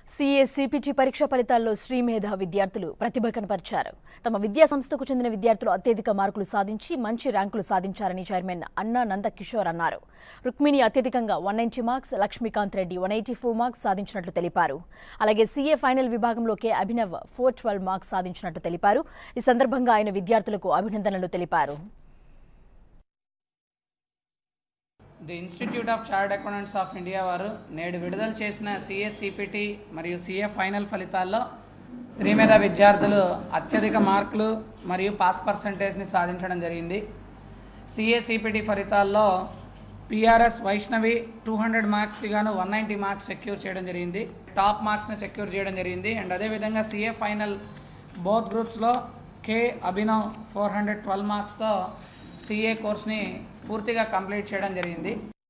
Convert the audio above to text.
CA CPT పరీక్ష ఫలితాల్లో శ్రీమేధ విద్యార్థులు ప్రతిభ కనపరిచారు తమ విద్యా సంస్థకు చెందిన విద్యార్థులు అత్యధిక మార్కులు సాధించి మంచి ర్యాంకులు సాధించారని చైర్మన్ అన్నా నందకిషోర్ అన్నారు రుక్మిణి అత్యధికంగా one ninety marks Lakshmikant Reddy one eighty four marks సాధించినట్లు తెలిపారు అలాగే సీఏ ఫైనల్ విభాగంలో K Abhinav four twelve marks సాధించినట్లు తెలిపారు ఈ సందర్భంగా ఆయన విద్యార్థులకు అభినందనలు తెలిపారు the institute of chartered accountants of India వారు నేడు విడుదల చేసిన సిఎస్ సిపిటి మరియు సిఏ ఫైనల్ ఫలితాల్లో శ్రీమేధ విద్యార్థులు అత్యధిక మార్కులు మరియు పాస్ పర్సంటేజ్ని సాధించడం జరిగింది సిఏ సిపిటి ఫలితాల్లో పిఆర్ఎస్ వైష్ణవి టూ హండ్రెడ్ మార్క్స్కి గాను వన్ నైంటీ మార్క్స్ సెక్యూర్ చేయడం జరిగింది టాప్ మార్క్స్ని సెక్యూర్ చేయడం జరిగింది అండ్ అదేవిధంగా సిఏ ఫైనల్ బోత్ గ్రూప్స్లో K Abhinav four hundred twelve మార్క్స్తో సిఏ కోర్స్ని పూర్తిగా కంప్లీట్ చేయడం జరిగింది